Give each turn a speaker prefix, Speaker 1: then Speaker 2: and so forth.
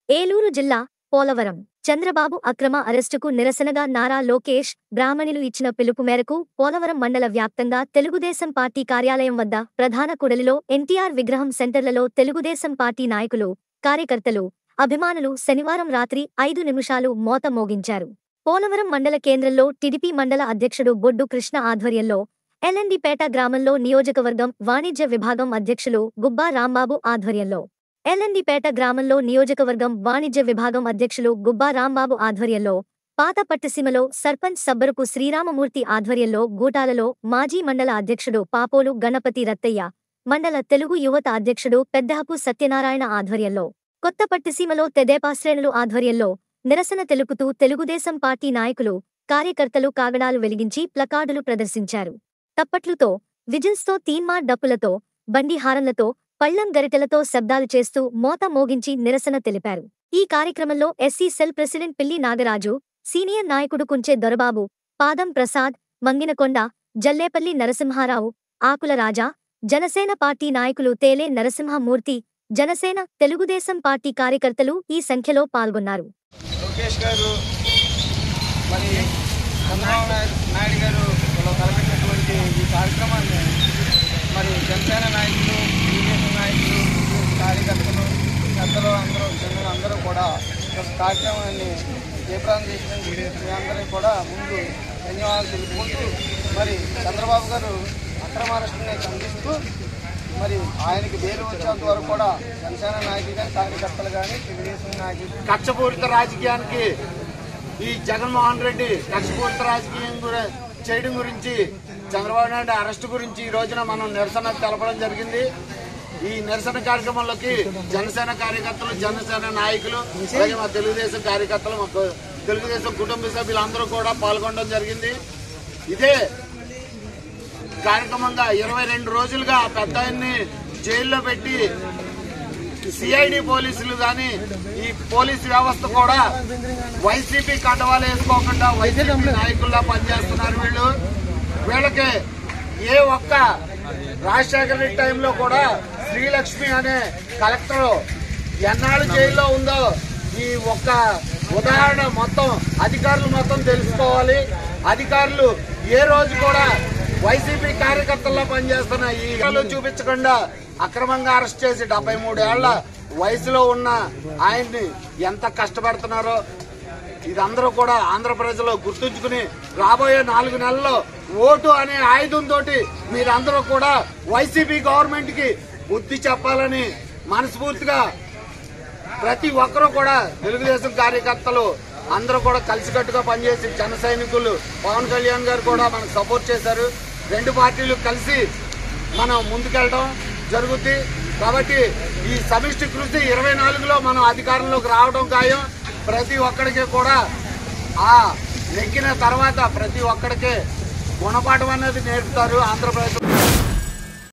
Speaker 1: ఏలూరు జిల్లా పోలవరం చంద్రబాబు అక్రమ అరెస్టుకు నిరసనగా నారా లోకేష్ బ్రాహ్మణులు ఇచ్చిన పిలుపు మేరకు పోలవరం మండల వ్యాప్తంగా తెలుగుదేశం పార్టీ కార్యాలయం వద్ద ప్రధాన కుడలిలో ఎన్టీఆర్ విగ్రహం సెంటర్లలో తెలుగుదేశం పార్టీ నాయకులు కార్యకర్తలు అభిమానులు శనివారం రాత్రి ఐదు నిమిషాలు మోత మోగించారు పోలవరం మండల కేంద్రంలో టిడిపి మండల అధ్యక్షుడు బొడ్డు కృష్ణ ఆధ్వర్యంలో ఎల్ఎండిపేట గ్రామంలో నియోజకవర్గం వాణిజ్య విభాగం అధ్యక్షులు గుబ్బా రాంబాబు ఆధ్వర్యంలో ఎల్ఎండిపేట గ్రామంలో నియోజకవర్గం వాణిజ్య విభాగం అధ్యక్షులు గుబ్బా రాంబాబు ఆధ్వర్యంలో పాత పట్టిసీమలో సర్పంచ్ సబ్బరుపు శ్రీరామమూర్తి ఆధ్వర్యంలో గూటాలలో మాజీ మండల అధ్యక్షుడు పాపోలు గణపతి రత్తయ్య మండల తెలుగు యువత అధ్యక్షుడు పెద్దహపు సత్యనారాయణ ఆధ్వర్యంలో కొత్త పట్టిసీమలో తెదేపా శ్రేణులు ఆధ్వర్యంలో నిరసన తెలుపుతూ తెలుగుదేశం పార్టీ నాయకులు కార్యకర్తలు కాగడాలు వెలిగించి ప్లకార్డులు ప్రదర్శించారు తప్పట్లుతో విజిల్స్తో తీన్మార్ డప్పులతో బండి హారన్లతో పళ్లం గరిటెలతో శబ్దాలు చేస్తూ మోత మోగించి నిరసన తెలిపారు ఈ కార్యక్రమంలో ఎస్సీ సెల్ ప్రెసిడెంట్ పిల్లి నాగరాజు సీనియర్ నాయకుడు కుంచే దొరబాబు పాదం ప్రసాద్ మంగినకొండ జల్లేపల్లి నరసింహారావు ఆకుల రాజా జనసేన పార్టీ నాయకులు తేలే నరసింహమూర్తి జనసేన తెలుగుదేశం పార్టీ కార్యకర్తలు ఈ సంఖ్యలో పాల్గొన్నారు
Speaker 2: లోకేష్ గారు మరి చంద్రబాబు నాయుడు నాయుడు గారు వాళ్ళు తలపెట్టినటువంటి ఈ కార్యక్రమాన్ని మరి జనసేన నాయకులు తెలుగుదేశం నాయకులు తెలుగుదేశం కార్యకర్తలు పెద్దలు అందరూ జనులు అందరూ కూడా ఈ యొక్క కార్యక్రమాన్ని జయప్రదం చేసినందుకు మీ అందరికీ కూడా ముందు ధన్యవాదాలు తెలుపుకుంటూ మరి చంద్రబాబు గారు అక్రమ అరెస్టుని ఖండిస్తూ మరి ఆయనకి బెయిల్ వచ్చేంత వరకు కూడా జనసేన నాయకులు కానీ కార్యకర్తలు కానీ తెలుగుదేశం నాయకులు
Speaker 3: కక్షపూరిత రాజకీయానికి ఈ జగన్మోహన్ రెడ్డి కక్షపూరిత రాజకీయం గురి- చేయడం గురించి చంద్రబాబు నాయుడు అరెస్ట్ గురించి ఈ రోజున మనం నిరసన తెలపడం జరిగింది ఈ నిరసన కార్యక్రమంలోకి జనసేన కార్యకర్తలు జనసేన నాయకులు అలాగే మా తెలుగుదేశం కార్యకర్తలు మా కు- తెలుగుదేశం కుటుంబ సభ్యులందరూ కూడా పాల్గొనడం జరిగింది ఇదే కార్యక్రమంగా ఇరవై రెండు రోజులుగా ఆ పెద్ద ఆయన్ని జైల్లో పెట్టి సిఐడి పోలీసులు కానీ ఈ పోలీస్ వ్యవస్థ కూడా వైసీపీ కండవాలు వేసుకోకుండా వైసీపీ నాయకుల్లా పనిచేస్తున్నారు వీళ్ళు వీళ్ళకి ఏ ఒక్క రాజశేఖర రెడ్డి టైంలో కూడా శ్రీలక్ష్మి అనే కలెక్టర్ ఎన్నాళ్ళు జైల్లో ఉందో ఈ ఒక్క ఉదాహరణ మొత్తం అధికారులు మొత్తం తెలుసుకోవాలి అధికారులు ఏ రోజు కూడా వైసీపీ కార్యకర్తల్లో పనిచేస్తున్న ఈ ఇళ్లు చూపించకుండా అక్రమంగా అరెస్ట్ చేసి డెబ్బై మూడేళ్ల వయసులో ఉన్న ఆయన్ని ఎంత కష్టపడుతున్నారో ఇదందరూ కూడా ఆంధ్ర ప్రజలు గుర్తుంచుకుని రాబోయే నాలుగు నెలల్లో ఓటు అనే ఆయుధంతో మీరందరూ కూడా వైసీపీ గవర్నమెంట్ కి బుద్ధి చెప్పాలని మనస్ఫూర్తిగా ప్రతి ఒక్కరూ కూడా తెలుగుదేశం కార్యకర్తలు అందరూ కూడా కలిసికట్టుగా పనిచేసి జన సైనికులు పవన్ కళ్యాణ్ గారు కూడా మనకు సపోర్ట్ చేశారు రెండు పార్టీలు కలిసి మనం ముందుకెళ్ళడం జరుగుద్ది కాబట్టి ఈ సమిష్టి కృషి ఇరవై నాలుగులో మనం అధికారంలోకి రావడం ఖాయం ప్రతి ఒక్కడికి కూడా ఆ నెక్కిన తర్వాత ప్రతి ఒక్కడికి గుణపాఠం అనేది నేర్పుతారు ఆంధ్రప్రదేశ్